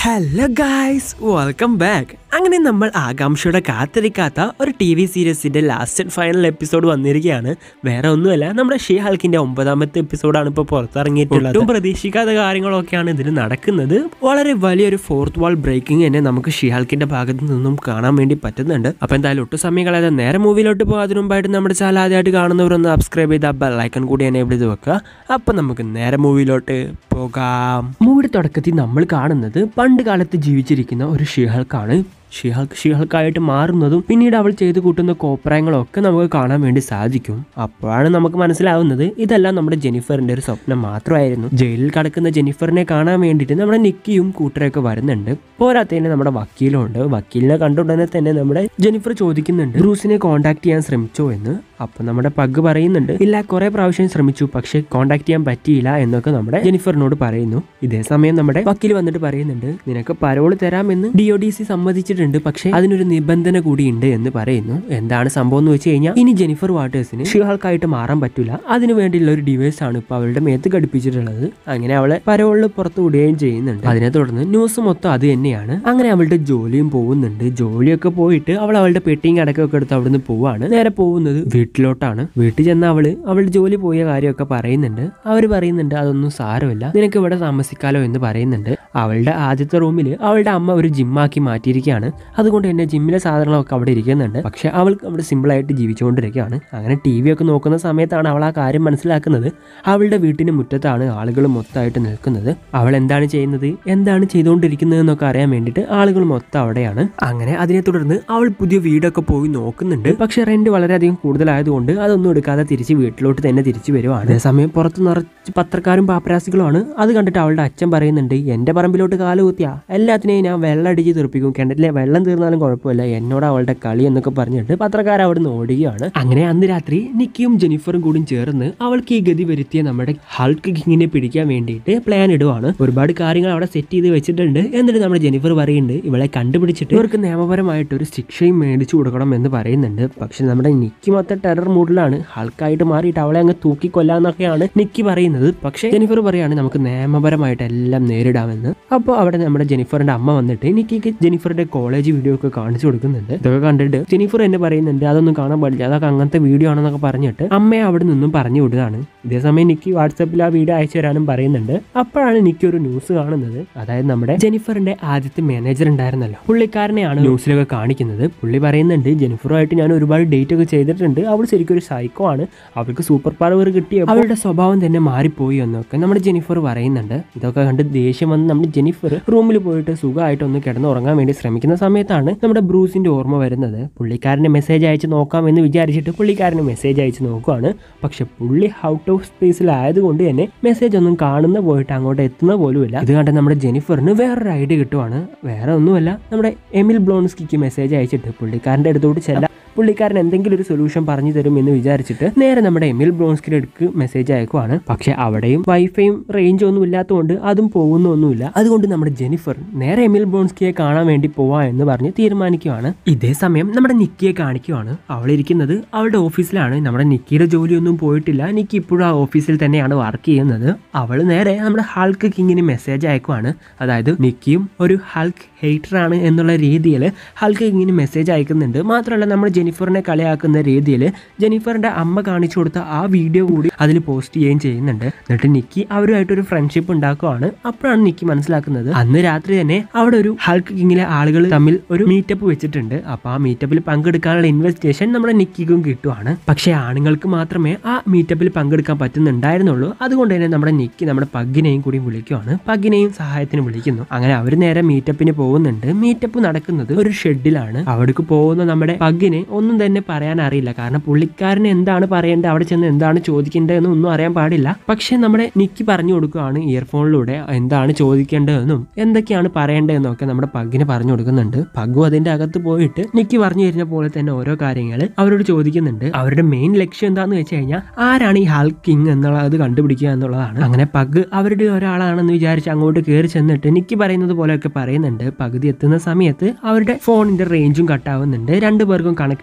hello guys welcome back അങ്ങനെ നമ്മൾ ആകാംക്ഷയോടെ കാത്തിരിക്കാത്ത ഒരു ടി വി സീരീസിന്റെ ലാസ്റ്റ് ആൻഡ് ഫൈനൽ എപ്പിസോഡ് വന്നിരിക്കുകയാണ് വേറെ ഒന്നുമല്ല നമ്മുടെ ഷീ ഹൾക്കിന്റെ ഒമ്പതാമത്തെ എപ്പിസോഡാണ് ഇപ്പോൾ പുറത്തിറങ്ങിയിട്ടുള്ളത് ഒട്ടും പ്രതീക്ഷിക്കാത്ത കാര്യങ്ങളൊക്കെയാണ് ഇതിൽ നടക്കുന്നത് വളരെ വലിയൊരു ഫോർത്ത് വാൾ ബ്രേക്കിംഗ് തന്നെ നമുക്ക് ഷീ ഹൾക്കിന്റെ ഭാഗത്ത് നിന്നും കാണാൻ വേണ്ടി പറ്റുന്നുണ്ട് അപ്പൊ എന്തായാലും ഒട്ടും സമയം കളയാതെ നേരെ മൂവിയിലോട്ട് പോകുന്നതിന് മുമ്പായിട്ട് നമ്മുടെ ചാനൽ ആദ്യമായിട്ട് കാണുന്നവരൊന്ന് സബ്സ്ക്രൈബ് ചെയ്ത് ബെല്ലൈക്കൺ കൂടി എനേബിൾ ചെയ്ത് വെക്കുക അപ്പൊ നമുക്ക് നേരെ മൂവിയിലോട്ട് പോകാം മൂവിയുടെ തുടക്കത്തിൽ നമ്മൾ കാണുന്നത് പണ്ട് കാലത്ത് ജീവിച്ചിരിക്കുന്ന ഒരു ഷിഹൾക്കാണ് ഷിഹൾക്ക് ഷിഹൾക്കായിട്ട് മാറുന്നതും പിന്നീട് അവൾ ചെയ്തു കൂട്ടുന്ന കോപ്രായങ്ങളും ഒക്കെ നമുക്ക് കാണാൻ വേണ്ടി സാധിക്കും അപ്പോഴാണ് നമുക്ക് മനസ്സിലാവുന്നത് ഇതെല്ലാം നമ്മുടെ ജെനിഫറിന്റെ ഒരു സ്വപ്നം മാത്രമായിരുന്നു ജയിലിൽ കിടക്കുന്ന ജെനിഫറിനെ കാണാൻ വേണ്ടിയിട്ട് നമ്മുടെ നിക്കിയും കൂട്ടരൊക്കെ വരുന്നുണ്ട് പോരാത്തതിന് നമ്മുടെ വക്കീലും ഉണ്ട് വക്കീലിനെ കണ്ട ഉടനെ തന്നെ നമ്മുടെ ജെനിഫർ ചോദിക്കുന്നുണ്ട് ബ്രൂസിനെ കോൺടാക്ട് ചെയ്യാൻ ശ്രമിച്ചോ എന്ന് അപ്പൊ നമ്മുടെ പഗ് പറയുന്നുണ്ട് ഇല്ല കുറെ പ്രാവശ്യം ശ്രമിച്ചു പക്ഷെ കോൺടാക്ട് ചെയ്യാൻ പറ്റിയില്ല എന്നൊക്കെ നമ്മുടെ ജെനിഫറിനോട് പറയുന്നു ഇതേ സമയം നമ്മുടെ വക്കീൽ വന്നിട്ട് പറയുന്നുണ്ട് നിനക്ക് പരോള് തരാമെന്ന് ഡി ഒ ഡി സി സമ്മതിച്ചിട്ടുണ്ട് പക്ഷെ അതിനൊരു നിബന്ധന കൂടിയുണ്ട് എന്ന് പറയുന്നു എന്താണ് സംഭവം എന്ന് വെച്ച് കഴിഞ്ഞാൽ ഇനി ജെനിഫർ വാട്ടേഴ്സിന് ഷിഹാൾക്കായിട്ട് മാറാൻ പറ്റില്ല അതിനു വേണ്ടിയുള്ള ഒരു ഡിവൈസ് ആണ് ഇപ്പൊ അവളുടെ മേത്ത് ഘടിപ്പിച്ചിട്ടുള്ളത് അങ്ങനെ അവളെ പരോളിൽ പുറത്തു വിടുകയും ചെയ്യുന്നുണ്ട് അതിനെ തുടർന്ന് ന്യൂസ് മൊത്തം അത് തന്നെയാണ് അങ്ങനെ അവളുടെ ജോലിയും പോകുന്നുണ്ട് ജോലിയൊക്കെ പോയിട്ട് അവൾ അവളുടെ പെട്ടിയും അടക്കമൊക്കെ എടുത്ത് അവിടുന്ന് പോവാണ് നേരെ പോകുന്നത് വീട്ടിലോട്ടാണ് വീട്ടിൽ ചെന്ന് അവള് അവളുടെ ജോലി പോയ കാര്യമൊക്കെ പറയുന്നുണ്ട് അവർ പറയുന്നുണ്ട് അതൊന്നും സാരമില്ല നിനക്ക് ഇവിടെ താമസിക്കാലോ എന്ന് പറയുന്നുണ്ട് അവളുടെ ആദ്യത്തെ റൂമിൽ അവളുടെ അമ്മ ഒരു ജിമ്മാക്കി മാറ്റിയിരിക്കുകയാണ് അതുകൊണ്ട് തന്നെ ജിമ്മിലെ സാധനങ്ങളൊക്കെ അവിടെ ഇരിക്കുന്നുണ്ട് പക്ഷെ അവൾ അവിടെ സിമ്പിളായിട്ട് ജീവിച്ചുകൊണ്ടിരിക്കുകയാണ് അങ്ങനെ ടി വി ഒക്കെ നോക്കുന്ന സമയത്താണ് അവൾ ആ കാര്യം മനസ്സിലാക്കുന്നത് അവളുടെ വീട്ടിന് മുറ്റത്താണ് ആളുകൾ മൊത്തമായിട്ട് നിൽക്കുന്നത് അവൾ എന്താണ് ചെയ്യുന്നത് എന്താണ് ചെയ്തുകൊണ്ടിരിക്കുന്നത് എന്നൊക്കെ അറിയാൻ വേണ്ടിയിട്ട് ആളുകൾ മൊത്തം അവിടെയാണ് അങ്ങനെ അതിനെ തുടർന്ന് അവൾ പുതിയ വീടൊക്കെ പോയി നോക്കുന്നുണ്ട് പക്ഷെ റെന്റ് വളരെയധികം കൂടുതലായതുകൊണ്ട് അതൊന്നും എടുക്കാതെ തിരിച്ച് വീട്ടിലോട്ട് തന്നെ തിരിച്ചു വരുവാണ് അതേസമയം പുറത്ത് നിറച്ച് പത്രക്കാരും പാപ്പരാസികളുമാണ് അത് കണ്ടിട്ട് അവളുടെ അച്ഛൻ പറയുന്നുണ്ട് എന്റെ പറമ്പിലോട്ട് കാല് കുത്തിയാ എല്ലാത്തിനെയും ഞാൻ വെള്ളം അടിച്ച് തെറിപ്പിക്കും കിണറ്റിലെ വെള്ളം തീർന്നാലും കുഴപ്പമില്ല എന്നോട് അവളുടെ കളി എന്നൊക്കെ പറഞ്ഞിട്ട് പത്രക്കാർ അവിടെ നിന്ന് ഓടുകയാണ് അങ്ങനെ അന്ന് രാത്രി നിക്കിയും ജെനിഫറും കൂടി ചേർന്ന് അവൾക്ക് ഈ ഗതി വരുത്തിയ നമ്മുടെ ഹൾക്ക് കിങ്ങിനെ പിടിക്കാൻ വേണ്ടിയിട്ട് പ്ലാൻ ഇടുവാണ് ഒരുപാട് കാര്യങ്ങൾ അവിടെ സെറ്റ് ചെയ്ത് വെച്ചിട്ടുണ്ട് എന്നിട്ട് നമ്മുടെ ജെനിഫർ പറയുന്നുണ്ട് ഇവളെ കണ്ടുപിടിച്ചിട്ട് ഇവർക്ക് നിയമപരമായിട്ട് ഒരു ശിക്ഷയും മേടിച്ചു കൊടുക്കണം എന്ന് പറയുന്നുണ്ട് പക്ഷെ നമ്മുടെ നിക്കി മൊത്തം ടെറർ മൂഡിലാണ് ഹൾക്കായിട്ട് മാറിയിട്ട് അവളെ അങ്ങ് തൂക്കി കൊല്ലാന്നൊക്കെയാണ് നിക്കി പറയുന്നത് പക്ഷേ ജെനിഫർ പറയാണ് നമുക്ക് നിയമപരമായിട്ട് എല്ലാം നേരിടാമെന്ന് അപ്പോൾ അവിടെ നമ്മുടെ ജെനിഫറിന്റെ അമ്മ വന്നിട്ട് നിക്കിക്ക് ജെനിഫറുടെ കോളേജ് വീഡിയോ ഒക്കെ കാണിച്ചു കൊടുക്കുന്നുണ്ട് ഇതൊക്കെ കണ്ടിട്ട് ജെനിഫർ എന്നെ പറയുന്നുണ്ട് അതൊന്നും കാണാൻ പാടില്ല അതൊക്കെ അങ്ങനത്തെ വീഡിയോ ആണെന്നൊക്കെ പറഞ്ഞിട്ട് അമ്മയെ അവിടെ നിന്നും പറഞ്ഞു വിടുകയാണ് ഇതേസമയം നിക്കി വാട്സപ്പിൽ ആ വീഡിയോ അയച്ചു തരാനും പറയുന്നുണ്ട് അപ്പോഴാണ് നിക്കി ഒരു ന്യൂസ് കാണുന്നത് അതായത് നമ്മുടെ ജെനിഫറിന്റെ ആദ്യത്തെ മാനേജർ ഉണ്ടായിരുന്നല്ലോ പുള്ളിക്കാരനെയാണ് ന്യൂസിലൊക്കെ കാണിക്കുന്നത് പുള്ളി പറയുന്നുണ്ട് ജെനിഫറുമായിട്ട് ഞാൻ ഒരുപാട് ഡേറ്റ് ഒക്കെ ചെയ്തിട്ടുണ്ട് അവൾ ശരിക്കും ഒരു സൈക്കോ ആണ് അവൾക്ക് സൂപ്പർ പവർ കിട്ടിയ അവളുടെ സ്വഭാവം തന്നെ മാറിപ്പോയി എന്നൊക്കെ നമ്മുടെ ജെനിഫർ പറയുന്നുണ്ട് ഇതൊക്കെ കണ്ട് ദേഷ്യം വന്ന് നമ്മുടെ ജെനിഫർ റൂമിൽ പോയിട്ട് സുഖമായിട്ട് ഒന്ന് കിടന്ന് ഉറങ്ങാൻ വേണ്ടി ശ്രമിക്കുന്ന സമയത്താണ് നമ്മുടെ ബ്രൂസിന്റെ ഓർമ്മ വരുന്നത് പുള്ളിക്കാരന് മെസ്സേജ് അയച്ച് നോക്കാമെന്ന് വിചാരിച്ചിട്ട് പുള്ളിക്കാരന് മെസ്സേജ് അയച്ച് നോക്കുവാണ് പക്ഷെ പുള്ളി ഔട്ട് ഓഫ് സ്പേസിലായതുകൊണ്ട് തന്നെ മെസ്സേജ് ഒന്നും കാണുന്ന പോയിട്ട് അങ്ങോട്ട് എത്തുന്ന പോലുമില്ല ഇത് കണ്ട് നമ്മുടെ ജെനിഫറിന് വേറൊരു ഐഡിയ കിട്ടുവാണ് വേറെ ഒന്നുമല്ല നമ്മുടെ എമിൽ ബ്ലോൺസ്കിക്ക് മെസ്സേജ് അയച്ചിട്ട് പുള്ളിക്കാരൻ്റെ അടുത്തോട്ട് ചെല്ലാം പുള്ളിക്കാരൻ എന്തെങ്കിലും ഒരു സൊല്യൂഷൻ പറഞ്ഞു തരും എന്ന് വിചാരിച്ചിട്ട് നേരെ നമ്മുടെ എമിൽ ബ്രോൺസ്കിന്റെ അടുക്ക് മെസ്സേജ് അയക്കുവാണ് പക്ഷെ അവിടെയും വൈഫൈയും റേഞ്ച് ഒന്നും ഇല്ലാത്തതുകൊണ്ട് അതും പോകുന്നൊന്നുമില്ല അതുകൊണ്ട് നമ്മുടെ ജെനിഫർ നേരെ എമിൽ ബ്രോൺസ്കിയെ കാണാൻ വേണ്ടി പോവാ എന്ന് പറഞ്ഞ് തീരുമാനിക്കുവാണ് ഇതേ സമയം നമ്മുടെ നിക്കിയെ കാണിക്കുവാണ് അവൾ ഇരിക്കുന്നത് അവളുടെ ഓഫീസിലാണ് നമ്മുടെ നിക്കിയുടെ ജോലിയൊന്നും പോയിട്ടില്ല നിക്കി ഇപ്പോഴും ആ ഓഫീസിൽ തന്നെയാണ് വർക്ക് ചെയ്യുന്നത് അവൾ നേരെ നമ്മുടെ ഹൾക്ക് കിങ്ങിന് മെസ്സേജ് അയക്കുവാണ് അതായത് നിക്കിയും ഒരു ഹൾക്ക് ഹെയ്റ്റർ ആണ് എന്നുള്ള രീതിയിൽ ഹൾക്ക് കിങ്ങിന് മെസ്സേജ് അയക്കുന്നുണ്ട് മാത്രമല്ല നമ്മൾ ജെനിഫറിനെ കളിയാക്കുന്ന രീതിയിൽ ജെനിഫറിന്റെ അമ്മ കാണിച്ചു കൊടുത്ത ആ വീഡിയോ കൂടി അതിൽ പോസ്റ്റ് ചെയ്യുകയും ചെയ്യുന്നുണ്ട് എന്നിട്ട് നിക്കി അവരുമായിട്ടൊരു ഫ്രണ്ട്ഷിപ്പ് ഉണ്ടാക്കുവാണ് അപ്പോഴാണ് നിക്കി മനസ്സിലാക്കുന്നത് അന്ന് രാത്രി തന്നെ അവിടെ ഒരു ഹൾക്ക് കിങ്ങിലെ ആളുകൾ തമ്മിൽ ഒരു മീറ്റപ്പ് വെച്ചിട്ടുണ്ട് അപ്പൊ ആ മീറ്റപ്പിൽ പങ്കെടുക്കാനുള്ള ഇൻവെസ്റ്റേഷൻ നമ്മുടെ നിക്കിക്കും കിട്ടുവാണ് പക്ഷേ ആണുങ്ങൾക്ക് മാത്രമേ ആ മീറ്റപ്പിൽ പങ്കെടുക്കാൻ പറ്റുന്നുണ്ടായിരുന്നുള്ളൂ അതുകൊണ്ട് തന്നെ നമ്മുടെ നിക്കി നമ്മുടെ പഗ്ഗിനെയും കൂടി വിളിക്കുവാണ് പഗ്ഗിനെയും സഹായത്തിന് വിളിക്കുന്നു അങ്ങനെ അവർ നേരെ മീറ്റപ്പിന് പോകുന്നുണ്ട് മീറ്റപ്പ് നടക്കുന്നത് ഒരു ഷെഡിലാണ് അവിടേക്ക് പോകുന്ന നമ്മുടെ പഗ്ഗിന് ഒന്നും തന്നെ പറയാൻ അറിയില്ല കാരണം പുള്ളിക്കാരന് എന്താണ് പറയേണ്ടത് അവിടെ ചെന്ന് എന്താണ് ചോദിക്കേണ്ടതെന്നും ഒന്നും അറിയാൻ പാടില്ല പക്ഷെ നമ്മുടെ നിക്കി പറഞ്ഞു കൊടുക്കുകയാണ് ഇയർഫോണിലൂടെ എന്താണ് ചോദിക്കേണ്ടതെന്നും എന്തൊക്കെയാണ് പറയേണ്ടതെന്നും ഒക്കെ നമ്മുടെ പഗ്ഗിന് പറഞ്ഞു കൊടുക്കുന്നുണ്ട് പഗ്ഗു അതിന്റെ അകത്ത് പോയിട്ട് നിക്കി പറഞ്ഞു തരുന്ന പോലെ തന്നെ ഓരോ കാര്യങ്ങൾ അവരോട് ചോദിക്കുന്നുണ്ട് അവരുടെ മെയിൻ ലക്ഷ്യം എന്താന്ന് വെച്ച് കഴിഞ്ഞാൽ ആരാണ് ഈ ഹാൾ കിങ് എന്നുള്ളത് കണ്ടുപിടിക്കുക എന്നുള്ളതാണ് അങ്ങനെ പഗ് അവരുടെ ഒരാളാണെന്ന് വിചാരിച്ച് അങ്ങോട്ട് കയറി ചെന്നിട്ട് നിക്കി പറയുന്നത് പോലെയൊക്കെ പറയുന്നുണ്ട് പകുതി എത്തുന്ന സമയത്ത് അവരുടെ ഫോണിന്റെ റേഞ്ചും കട്ടാവുന്നുണ്ട് രണ്ടു പേർക്കും കണക്ട്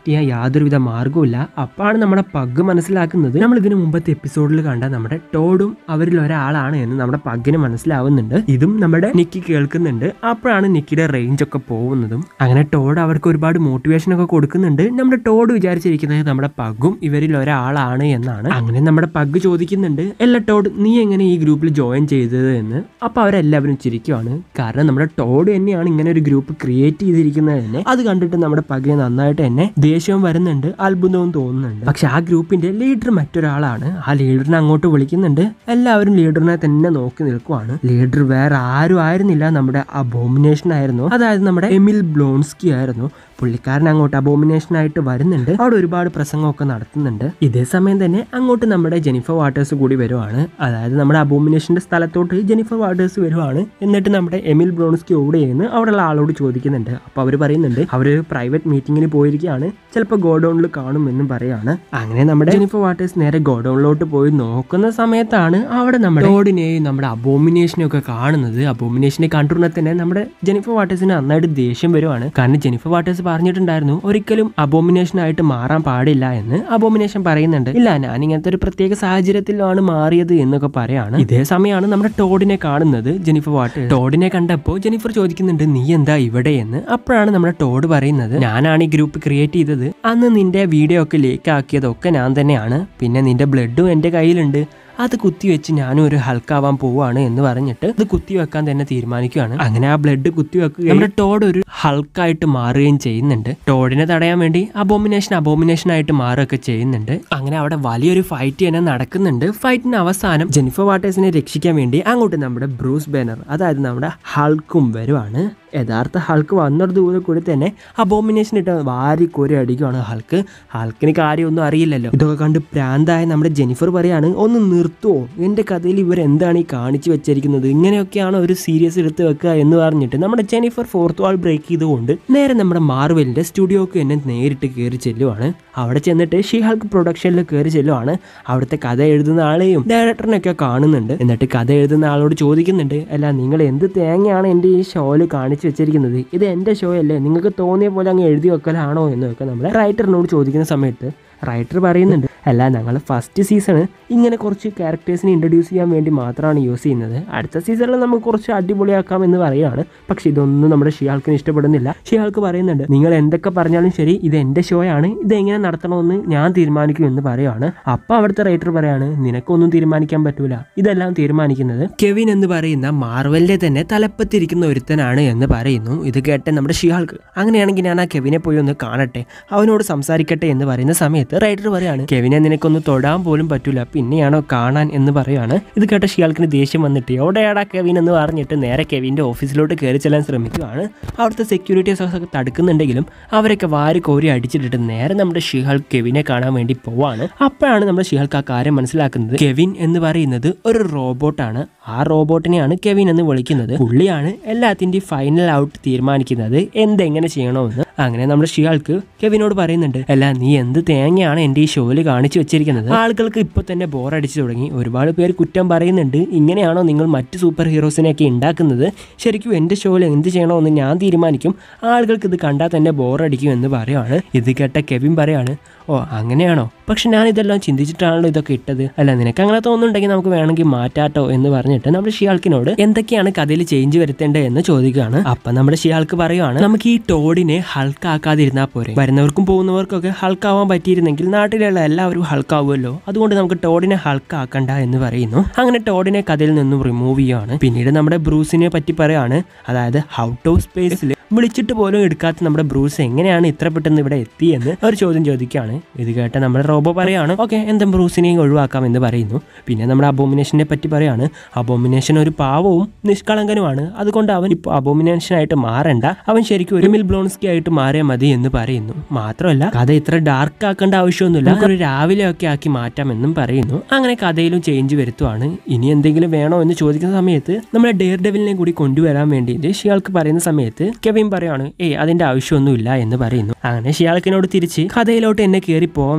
ഡിറ്റക്ട് ചെയ്യാൻ യാതൊരുവിധ മാർഗ്ഗവുമില്ല അപ്പാണ് നമ്മുടെ പഗ് മനസ്സിലാക്കുന്നത് നമ്മൾ ഇതിനു മുമ്പത്തെ എപ്പിസോഡിൽ കണ്ട നമ്മുടെ ടോഡും അവരിൽ ഒരാളാണ് എന്ന് നമ്മുടെ പഗ്ഗിന് മനസ്സിലാവുന്നുണ്ട് ഇതും നമ്മുടെ നിക്കി കേൾക്കുന്നുണ്ട് അപ്പോഴാണ് നിക്കിയുടെ റേഞ്ച് ഒക്കെ പോകുന്നതും അങ്ങനെ ടോഡ് അവർക്ക് ഒരുപാട് മോട്ടിവേഷൻ ഒക്കെ കൊടുക്കുന്നുണ്ട് നമ്മുടെ ടോഡ് വിചാരിച്ചിരിക്കുന്നത് നമ്മുടെ പഗ്ഗും ഇവരിൽ ഒരാളാണ് എന്നാണ് അങ്ങനെ നമ്മുടെ പഗ് ചോദിക്കുന്നുണ്ട് അല്ല ടോഡ് നീ എങ്ങനെ ഈ ഗ്രൂപ്പിൽ ജോയിൻ ചെയ്തത് എന്ന് അപ്പൊ അവരെല്ലാവരും ചിരിക്കുവാണ് കാരണം നമ്മുടെ ടോഡ് തന്നെയാണ് ഇങ്ങനെ ഒരു ഗ്രൂപ്പ് ക്രിയേറ്റ് ചെയ്തിരിക്കുന്നത് തന്നെ അത് കണ്ടിട്ട് നമ്മുടെ പഗിന് നന്നായിട്ട് തന്നെ ദേഷ്യവും വരുന്നുണ്ട് അത്ഭുതവും തോന്നുന്നുണ്ട് പക്ഷെ ആ ഗ്രൂപ്പിന്റെ ലീഡർ മറ്റൊരാളാണ് ആ ലീഡറിനെ അങ്ങോട്ട് വിളിക്കുന്നുണ്ട് എല്ലാവരും ലീഡറിനെ തന്നെ നോക്കി നിൽക്കുവാണ് ലീഡർ വേറെ ആരും ആയിരുന്നില്ല നമ്മുടെ അബോമിനേഷൻ ആയിരുന്നു അതായത് നമ്മുടെ എമിൽ ബ്ലോൺസ്കി ആയിരുന്നു പുള്ളിക്കാരൻ അങ്ങോട്ട് അബോമിനേഷൻ ആയിട്ട് വരുന്നുണ്ട് അവിടെ ഒരുപാട് പ്രസംഗമൊക്കെ നടത്തുന്നുണ്ട് ഇതേ സമയം തന്നെ അങ്ങോട്ട് നമ്മുടെ ജെനിഫർ വാട്ടേഴ്സ് കൂടി വരുവാണ് അതായത് നമ്മുടെ അബോമിനേഷന്റെ സ്ഥലത്തോട്ട് ജെനിഫർ വാട്ടേഴ്സ് വരുവാണ് എന്നിട്ട് നമ്മുടെ എമിൽ ബ്രോൺസ്കി ഓട് ചെയ്യുന്നു അവിടെയുള്ള ആളോട് ചോദിക്കുന്നുണ്ട് അപ്പൊ അവർ പറയുന്നുണ്ട് അവർ പ്രൈവറ്റ് മീറ്റിങ്ങിന് പോയിരിക്കുകയാണ് ചിലപ്പോൾ ഗോഡൌണിൽ കാണും എന്നും പറയാണ് അങ്ങനെ നമ്മുടെ ജെനിഫർ വാട്ടേഴ്സ് നേരെ ഗോഡൌണിലോട്ട് പോയി നോക്കുന്ന സമയത്താണ് അവിടെ നമ്മുടെ റോഡിനെയും നമ്മുടെ അബോമിനേഷനെയും ഒക്കെ കാണുന്നത് അബോമിനേഷനെ കണ്ടുടനെ തന്നെ നമ്മുടെ ജെനിഫർ വാട്ടേഴ്സിന് നന്നായിട്ട് ദേഷ്യം വരുവാണ് കാരണം ജെനിഫർ വാട്ടേഴ്സ് പറഞ്ഞിട്ടുണ്ടായിരുന്നു ഒരിക്കലും അബോമിനേഷൻ ആയിട്ട് മാറാൻ പാടില്ല എന്ന് അബോമിനേഷൻ പറയുന്നുണ്ട് ഇല്ല ഞാൻ ഇങ്ങനത്തെ ഒരു പ്രത്യേക സാഹചര്യത്തിലാണ് മാറിയത് എന്നൊക്കെ പറയാണ് ഇതേ സമയമാണ് നമ്മുടെ ടോഡിനെ കാണുന്നത് ജെനിഫർ വാട്ടേഴ്സ് ടോഡിനെ കണ്ടപ്പോൾ ജെനിഫർ ചോദിക്കുന്നുണ്ട് നീ എന്താ ഇവിടെ എന്ന് അപ്പോഴാണ് നമ്മുടെ ടോഡ് പറയുന്നത് ഞാനാണ് ഈ ഗ്രൂപ്പ് ക്രിയേറ്റ് ചെയ്തത് അന്ന് നിന്റെ വീഡിയോ ഒക്കെ ലേക്ക് ആക്കിയതൊക്കെ ഞാൻ തന്നെയാണ് പിന്നെ നിന്റെ ബ്ലഡും എൻ്റെ കയ്യിലുണ്ട് അത് കുത്തിവെച്ച് ഞാനും ഒരു ഹൾക്കാവാൻ പോവാണ് എന്ന് പറഞ്ഞിട്ട് അത് കുത്തിവെക്കാൻ തന്നെ തീരുമാനിക്കുകയാണ് അങ്ങനെ ആ ബ്ലഡ് കുത്തിവെക്കുകയും നമ്മുടെ ടോഡ് ഒരു ഹൾക്കായിട്ട് മാറുകയും ചെയ്യുന്നുണ്ട് ടോഡിനെ തടയാൻ വേണ്ടി അബോമിനേഷൻ അബോമിനേഷൻ ആയിട്ട് മാറുകയൊക്കെ ചെയ്യുന്നുണ്ട് അങ്ങനെ അവിടെ വലിയൊരു ഫൈറ്റ് തന്നെ നടക്കുന്നുണ്ട് ഫൈറ്റിന് അവസാനം ജെനിഫർ വാട്ടേഴ്സിനെ രക്ഷിക്കാൻ വേണ്ടി അങ്ങോട്ട് നമ്മുടെ ബ്രൂസ് ബാനർ അതായത് നമ്മുടെ ഹൾക്കും വരുവാണ് യഥാർത്ഥ ഹൾക്ക് വന്നതോടു കൂടി തന്നെ അബോമിനേഷൻ ഇട്ട് വാരി കോരി അടിക്കുവാണ് ഹൾക്ക് ഹൾക്കിന് കാര്യമൊന്നും അറിയില്ലല്ലോ ഇതൊക്കെ കണ്ട് പ്രാന്തായ നമ്മുടെ ജെനിഫർ പറയാണ് ഒന്ന് നിർത്തുവോ എൻ്റെ കഥയിൽ ഇവർ എന്താണ് ഈ കാണിച്ചു വെച്ചിരിക്കുന്നത് ഇങ്ങനെയൊക്കെയാണ് ഒരു സീരിയസ് എടുത്ത് വെക്കുക എന്ന് പറഞ്ഞിട്ട് നമ്മുടെ ജെനിഫർ ഫോർത്ത് വാൾ ബ്രേക്ക് ചെയ്തുകൊണ്ട് നേരെ നമ്മുടെ മാർവലിൻ്റെ സ്റ്റുഡിയോക്ക് എന്നെ നേരിട്ട് കയറി ചെല്ലുവാണ് അവിടെ ചെന്നിട്ട് ഷീ ഹൾക്ക് പ്രൊഡക്ഷനിൽ കയറി ചെല്ലുവാണ് അവിടുത്തെ കഥ എഴുതുന്ന ആളെയും ഡയറക്ടറിനൊക്കെ കാണുന്നുണ്ട് എന്നിട്ട് കഥ എഴുതുന്ന ആളോട് ചോദിക്കുന്നുണ്ട് അല്ല നിങ്ങൾ എന്ത് തേങ്ങയാണ് എൻ്റെ ഈ ഷോയിൽ കാണിച്ചു വെച്ചിരിക്കുന്നത് ഇത് എൻ്റെ ഷോ അല്ലേ നിങ്ങൾക്ക് തോന്നിയ പോലെ അങ്ങ് എഴുതി വെക്കലാണോ എന്നൊക്കെ നമ്മൾ റൈറ്ററിനോട് ചോദിക്കുന്ന സമയത്ത് റൈറ്റർ പറയുന്നുണ്ട് അല്ല ഞങ്ങൾ ഫസ്റ്റ് സീസൺ ഇങ്ങനെ കുറച്ച് ക്യാരക്ടേഴ്സിനെ ഇൻട്രൊഡ്യൂസ് ചെയ്യാൻ വേണ്ടി മാത്രമാണ് യൂസ് ചെയ്യുന്നത് അടുത്ത സീസണിൽ നമുക്ക് കുറച്ച് അടിപൊളിയാക്കാം എന്ന് പറയുകയാണ് പക്ഷെ ഇതൊന്നും നമ്മുടെ ഷിയാൾക്കിന് ഇഷ്ടപ്പെടുന്നില്ല ഷിയാൾക്ക് പറയുന്നുണ്ട് നിങ്ങൾ എന്തൊക്കെ പറഞ്ഞാലും ശരി ഇത് എൻ്റെ ഷോയാണ് ഇത് എങ്ങനെ നടത്തണമെന്ന് ഞാൻ തീരുമാനിക്കും എന്ന് പറയുകയാണ് അപ്പോൾ അവിടുത്തെ റൈറ്റർ പറയാണ് നിനക്കൊന്നും തീരുമാനിക്കാൻ പറ്റൂല ഇതെല്ലാം തീരുമാനിക്കുന്നത് കെവിൻ എന്ന് പറയുന്ന മാർവലിന്റെ തന്നെ തലപ്പത്തിരിക്കുന്ന ഒരുത്തനാണ് എന്ന് പറയുന്നു ഇത് കേട്ട നമ്മുടെ ഷിയാൾക്ക് അങ്ങനെയാണെങ്കിൽ ഞാൻ ആ കെവിനെ പോയി ഒന്ന് കാണട്ടെ അവനോട് സംസാരിക്കട്ടെ എന്ന് പറയുന്ന സമയത്ത് റൈറ്റർ പറയാണ് കെവിനെ നിനക്കൊന്ന് തൊടാൻ പോലും പറ്റൂല പിന്നെയാണോ കാണാൻ എന്ന് പറയാണ് ഇത് കേട്ട ഷിയാൾക്കിന് ദേഷ്യം വന്നിട്ട് എവിടെയാടാ കെവിൻ എന്ന് പറഞ്ഞിട്ട് നേരെ കെവിൻ്റെ ഓഫീസിലോട്ട് കയറി ചെല്ലാൻ ശ്രമിക്കുകയാണ് അവിടുത്തെ സെക്യൂരിറ്റീസ് ഒക്കെ തടുക്കുന്നുണ്ടെങ്കിലും അവരൊക്കെ വാരി കോരി അടിച്ചിട്ടിട്ട് നേരെ നമ്മുടെ ഷിഹാൾ കെവിനെ കാണാൻ വേണ്ടി പോവാണ് അപ്പോഴാണ് നമ്മുടെ ഷിഹാൾക്ക് ആ കാര്യം മനസ്സിലാക്കുന്നത് കെവിൻ എന്ന് പറയുന്നത് ഒരു റോബോട്ടാണ് ആ റോബോട്ടിനെയാണ് കെവിൻ എന്ന് വിളിക്കുന്നത് പുള്ളിയാണ് എല്ലാത്തിൻ്റെയും ഫൈനൽ ഔട്ട് തീരുമാനിക്കുന്നത് എന്തെങ്ങനെ ചെയ്യണമെന്ന് അങ്ങനെ നമ്മുടെ ഷിയാൾക്ക് കെവിനോട് പറയുന്നുണ്ട് അല്ല നീ എന്ത് തേങ്ങയാണ് എൻ്റെ ഈ ഷോയിൽ കാണിച്ചു വെച്ചിരിക്കുന്നത് ആളുകൾക്ക് ഇപ്പോൾ തന്നെ ബോറടിച്ചു തുടങ്ങി ഒരുപാട് പേര് കുറ്റം പറയുന്നുണ്ട് ഇങ്ങനെയാണോ നിങ്ങൾ മറ്റ് സൂപ്പർ ഹീറോസിനെയൊക്കെ ഉണ്ടാക്കുന്നത് ശരിക്കും എൻ്റെ ഷോയിൽ എന്ത് ചെയ്യണമെന്ന് ഞാൻ തീരുമാനിക്കും ആളുകൾക്ക് ഇത് കണ്ടാൽ തന്നെ ബോറടിക്കും എന്ന് പറയുവാണ് ഇത് കേട്ട കെവിൻ പറയാണ് ഓ അങ്ങനെയാണോ പക്ഷെ ഞാൻ ഇതെല്ലാം ചിന്തിച്ചിട്ടാണല്ലോ ഇതൊക്കെ ഇട്ടത് അല്ല നിനക്ക് അങ്ങനെ തോന്നുന്നുണ്ടെങ്കിൽ നമുക്ക് വേണമെങ്കിൽ മാറ്റാട്ടോ എന്ന് പറഞ്ഞിട്ട് നമ്മുടെ ഷിയാൾക്കിനോട് എന്തൊക്കെയാണ് കഥയിൽ ചേഞ്ച് വരുത്തേണ്ടത് എന്ന് ചോദിക്കുകയാണ് അപ്പൊ നമ്മുടെ ഷിയാൾക്ക് പറയുവാണ് നമുക്ക് ഈ ടോഡിനെ ഹൾക്കാക്കാതിരുന്നാൽ പോരെ വരുന്നവർക്കും പോകുന്നവർക്കൊക്കെ ഹൾക്കാവാൻ പറ്റിയിരുന്നെങ്കിൽ നാട്ടിലുള്ള എല്ലാവരും ഹൾക്കാവുമല്ലോ അതുകൊണ്ട് നമുക്ക് ടോഡിനെ ഹൾക്കാക്കണ്ട എന്ന് പറയുന്നു അങ്ങനെ ടോഡിനെ കഥയിൽ നിന്നും റിമൂവ് ചെയ്യുകയാണ് പിന്നീട് നമ്മുടെ ബ്രൂസിനെ പറ്റി പറയാണ് അതായത് ഔട്ട് ഓഫ് സ്പേസിൽ വിളിച്ചിട്ട് പോലും എടുക്കാത്ത നമ്മുടെ ബ്രൂസ് എങ്ങനെയാണ് ഇത്ര പെട്ടെന്ന് ഇവിടെ എത്തിയെന്ന് ഒരു ചോദ്യം ചോദിക്കുകയാണ് ഇത് കേട്ട നമ്മുടെ റോബോ പറയാണ് ഓക്കെ എന്താ ബ്രൂസിനെയും ഒഴിവാക്കാം എന്ന് പറയുന്നു പിന്നെ നമ്മുടെ അബോമിനേഷനെ പറ്റി പറയാണ് അബോമിനേഷൻ ഒരു പാവവും നിഷ്കളങ്കനുമാണ് അതുകൊണ്ട് അവൻ ഇപ്പോൾ അബോമിനേഷനായിട്ട് മാറണ്ട അവൻ ശരിക്കും ഒരു മിൽ ബ്ലോൺസ്കി ആയിട്ട് മാറിയാൽ മതി എന്ന് പറയുന്നു മാത്രമല്ല കഥ ഇത്ര ഡാർക്ക് ആക്കേണ്ട ആവശ്യമൊന്നുമില്ല ഒരു രാവിലെ ഒക്കെ ആക്കി മാറ്റാമെന്നും പറയുന്നു അങ്ങനെ കഥയിലും ചേഞ്ച് വരുത്തുവാണ് ഇനി എന്തെങ്കിലും വേണോ എന്ന് ചോദിക്കുന്ന സമയത്ത് നമ്മുടെ ഡെയർ ഡെവിലിനെ കൂടി കൊണ്ടുവരാൻ വേണ്ടിയിട്ട് ഷിയാൾക്ക് പറയുന്ന സമയത്ത് കെവിൻ പറയാണ് ഏയ് അതിന്റെ ആവശ്യമൊന്നുമില്ല എന്ന് പറയുന്നു അങ്ങനെ ഷിയാൾക്കിനോട് തിരിച്ച് കഥയിലോട്ട് എന്നെ കയറി പോകാൻ വേണ്ടി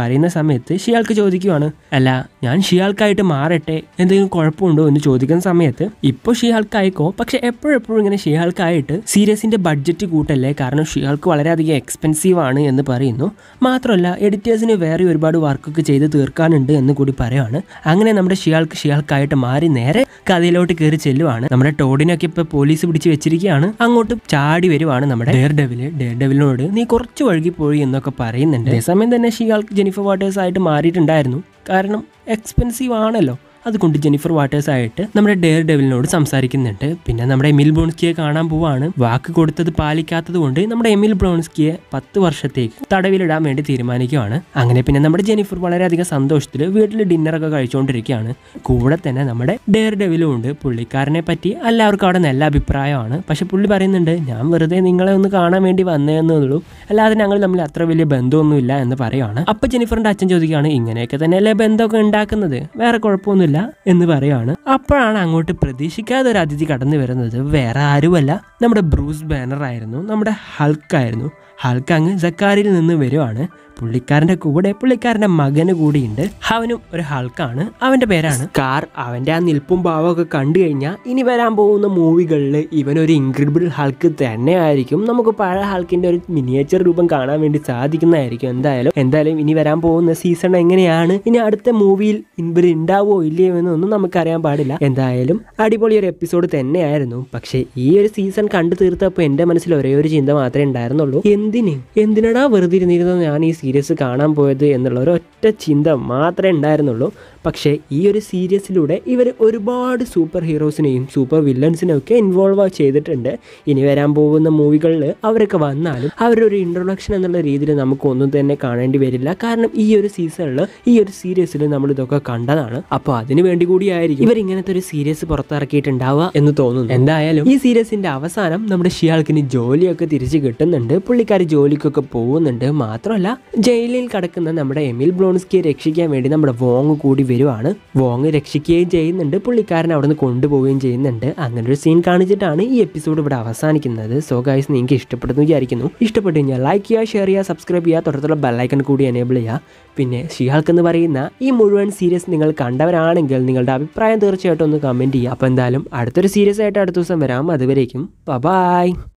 പറയുന്ന സമയത്ത് ഷിയാൾക്ക് ചോദിക്കുവാണ് അല്ല ഞാൻ ഷിയാൾക്കായിട്ട് മാറട്ടെ എന്തെങ്കിലും കുഴപ്പമുണ്ടോ എന്ന് ചോദിക്കുന്ന സമയത്ത് ഇപ്പോൾ ഷിയാൾക്കായിക്കോ പക്ഷെ എപ്പോഴെപ്പോഴും ഇങ്ങനെ ഷിയാൾക്കായിട്ട് സീരിയസിന്റെ ബഡ്ജറ്റ് കൂട്ടല്ലേ കാരണം ഷിയാൾക്ക് വളരെയധികം എക്സ്പെൻസീവ് ആണ് എന്ന് പറയുന്നു മാത്രമല്ല എഡിറ്റേഴ്സിന് വേറെ ഒരുപാട് വർക്കൊക്കെ ചെയ്ത് തീർക്കാനുണ്ട് എന്ന് കൂടി പറയുവാണ് അങ്ങനെ നമ്മുടെ ഷിയാൾക്ക് ഷിയാൾക്കായിട്ട് മാറി നേരെ കഥയിലോട്ട് കയറി ചെല്ലുവാണ് നമ്മുടെ ടോഡിനൊക്കെ ഇപ്പൊ പോലീസ് പിടിച്ച് വെച്ചിരിക്കുകയാണ് അങ്ങോട്ട് ചാടി വരുവാണ് നമ്മുടെ ഡെയർ ഡെവില് ഡെയർ ഡെവിലിനോട് നീ കുറച്ച് വഴുകി പോയി എന്നൊക്കെ പറയുന്നുണ്ട് അതേസമയം തന്നെ ഷിയാൾക്ക് ജെനിഫർ വാട്ടേഴ്സ് ആയിട്ട് മാറിയിട്ടുണ്ടായിരുന്നു കാരണം എക്സ്പെൻസീവ് ആണല്ലോ അതുകൊണ്ട് ജെനിഫർ വാട്ടേഴ്സ് ആയിട്ട് നമ്മുടെ ഡെയർ ഡെവിലിനോട് സംസാരിക്കുന്നുണ്ട് പിന്നെ നമ്മുടെ എമിൽ ബ്രോൺസ്കിയെ കാണാൻ പോവാണ് വാക്ക് കൊടുത്തത് പാലിക്കാത്തത് കൊണ്ട് നമ്മുടെ എമിൽ ബ്രോൺസ്കിയെ പത്ത് വർഷത്തേക്ക് തടവിലിടാൻ വേണ്ടി തീരുമാനിക്കുവാണ് അങ്ങനെ പിന്നെ നമ്മുടെ ജെനിഫർ വളരെയധികം സന്തോഷത്തിൽ വീട്ടിൽ ഡിന്നറൊക്കെ കഴിച്ചുകൊണ്ടിരിക്കുകയാണ് കൂടെ തന്നെ നമ്മുടെ ഡെയർ ഡെവിലും ഉണ്ട് പുള്ളിക്കാരനെ പറ്റി എല്ലാവർക്കും അവിടെ നല്ല അഭിപ്രായമാണ് പക്ഷെ പുള്ളി പറയുന്നുണ്ട് ഞാൻ വെറുതെ നിങ്ങളെ ഒന്ന് കാണാൻ വേണ്ടി വന്നതെന്നുള്ളൂ അല്ലാതെ ഞങ്ങൾ തമ്മിൽ അത്ര വലിയ ബന്ധമൊന്നുമില്ല എന്ന് പറയുവാണ് അപ്പൊ ജെനിഫറിന്റെ അച്ഛൻ ചോദിക്കുകയാണ് ഇങ്ങനെയൊക്കെ തന്നെയല്ലേ ബന്ധമൊക്കെ ഉണ്ടാക്കുന്നത് വേറെ കുഴപ്പമൊന്നുമില്ല എന്ന് പറയുവാണ് അപ്പോഴാണ് അങ്ങോട്ട് പ്രതീക്ഷിക്കാതെ ഒരു അതിഥി കടന്നു വരുന്നത് വേറെ ആരുമല്ല നമ്മുടെ ബ്രൂസ് ബാനർ ആയിരുന്നു നമ്മുടെ ഹൾക്കായിരുന്നു ഹൾക്ക് അങ്ങ് ജക്കാരിൽ നിന്ന് വരുവാണ് പുള്ളിക്കാരന്റെ കൂടെ പുള്ളിക്കാരന്റെ മകന് കൂടിയുണ്ട് അവനും ഒരു ഹൾക്കാണ് അവന്റെ പേരാണ് കാർ അവന്റെ ആ നിൽപ്പും ഭാവമൊക്കെ കണ്ടു കഴിഞ്ഞാൽ ഇനി വരാൻ പോകുന്ന മൂവികളിൽ ഇവനൊരു ഇൻക്രെഡിബിൾ ഹൾക്ക് തന്നെയായിരിക്കും നമുക്ക് പഴയ ഹൾക്കിന്റെ ഒരു മിനിയേച്ചർ രൂപം കാണാൻ വേണ്ടി സാധിക്കുന്നതായിരിക്കും എന്തായാലും എന്തായാലും ഇനി വരാൻ പോകുന്ന സീസൺ എങ്ങനെയാണ് ഇനി അടുത്ത മൂവിയിൽ ഇവർ ഉണ്ടാവോ ഇല്ലയോ എന്നൊന്നും നമുക്കറിയാൻ പാടില്ല എന്തായാലും അടിപൊളി ഒരു എപ്പിസോഡ് തന്നെയായിരുന്നു പക്ഷേ ഈ ഒരു സീസൺ കണ്ടു തീർത്തപ്പോൾ എൻ്റെ മനസ്സിൽ ഒരേ ഒരു ചിന്ത മാത്രമേ ഉണ്ടായിരുന്നുള്ളൂ എന്തിന് എന്തിനടാ വെറുതെ ഇരുന്നിരുന്നത് ഞാൻ ഈ സീരീസ് കാണാൻ പോയത് എന്നുള്ള ഒരു ഒറ്റ ചിന്ത മാത്രമേ ഉണ്ടായിരുന്നുള്ളൂ പക്ഷേ ഈ ഒരു സീരീസിലൂടെ ഇവർ ഒരുപാട് സൂപ്പർ ഹീറോസിനെയും സൂപ്പർ വില്ലൻസിനെയും ഒക്കെ ഇൻവോൾവ് ചെയ്തിട്ടുണ്ട് ഇനി വരാൻ പോകുന്ന മൂവികളിൽ അവരൊക്കെ വന്നാലും അവരുടെ ഒരു ഇൻട്രൊഡക്ഷൻ എന്നുള്ള രീതിയിൽ നമുക്ക് ഒന്നും തന്നെ കാണേണ്ടി വരില്ല കാരണം ഈ ഒരു സീസണിൽ ഈ ഒരു സീരീസിൽ നമ്മൾ ഇതൊക്കെ കണ്ടതാണ് അപ്പോൾ അതിനു വേണ്ടി കൂടിയായിരിക്കും ഇവർ ഇങ്ങനത്തെ ഒരു സീരീസ് പുറത്തിറക്കിയിട്ടുണ്ടാവുക എന്ന് തോന്നുന്നു എന്തായാലും ഈ സീരീസിന്റെ അവസാനം നമ്മുടെ ഷിയാൾക്കിന് ജോലിയൊക്കെ തിരിച്ച് കിട്ടുന്നുണ്ട് പുള്ളിക്കാർ ജോലിക്കൊക്കെ പോകുന്നുണ്ട് മാത്രമല്ല ജയിലിൽ കിടക്കുന്ന നമ്മുടെ എമിൽ ബ്ലോൺസ്കിയെ രക്ഷിക്കാൻ വേണ്ടി നമ്മുടെ വോങ് കൂടി വരുവാണ് വോങ് രക്ഷിക്കുകയും ചെയ്യുന്നുണ്ട് പുള്ളിക്കാരൻ അവിടെ നിന്ന് കൊണ്ടുപോവുകയും ചെയ്യുന്നുണ്ട് അങ്ങനെ ഒരു സീൻ കാണിച്ചിട്ടാണ് ഈ എപ്പിസോഡ് ഇവിടെ അവസാനിക്കുന്നത് സോ ഗൈസ് നിങ്ങൾക്ക് ഇഷ്ടപ്പെടുന്നു വിചാരിക്കുന്നു ഇഷ്ടപ്പെട്ടു കഴിഞ്ഞാൽ ലൈക്ക് ചെയ്യുക ഷെയർ ചെയ്യുക സബ്സ്ക്രൈബ് ചെയ്യുക തൊട്ടത്തുള്ള ബെല്ലൈക്കൺ കൂടി എനേബിൾ ചെയ്യുക പിന്നെ ഷിയാൾക്ക് എന്ന് പറയുന്ന ഈ മുഴുവൻ സീരീസ് നിങ്ങൾ കണ്ടവരാണെങ്കിൽ നിങ്ങളുടെ അഭിപ്രായം തീർച്ചയായിട്ടും ഒന്ന് കമൻറ്റ് ചെയ്യുക അപ്പോൾ എന്തായാലും അടുത്തൊരു സീരീസ് ആയിട്ട് അടുത്ത ദിവസം വരാം അതുവരേക്കും ബൈ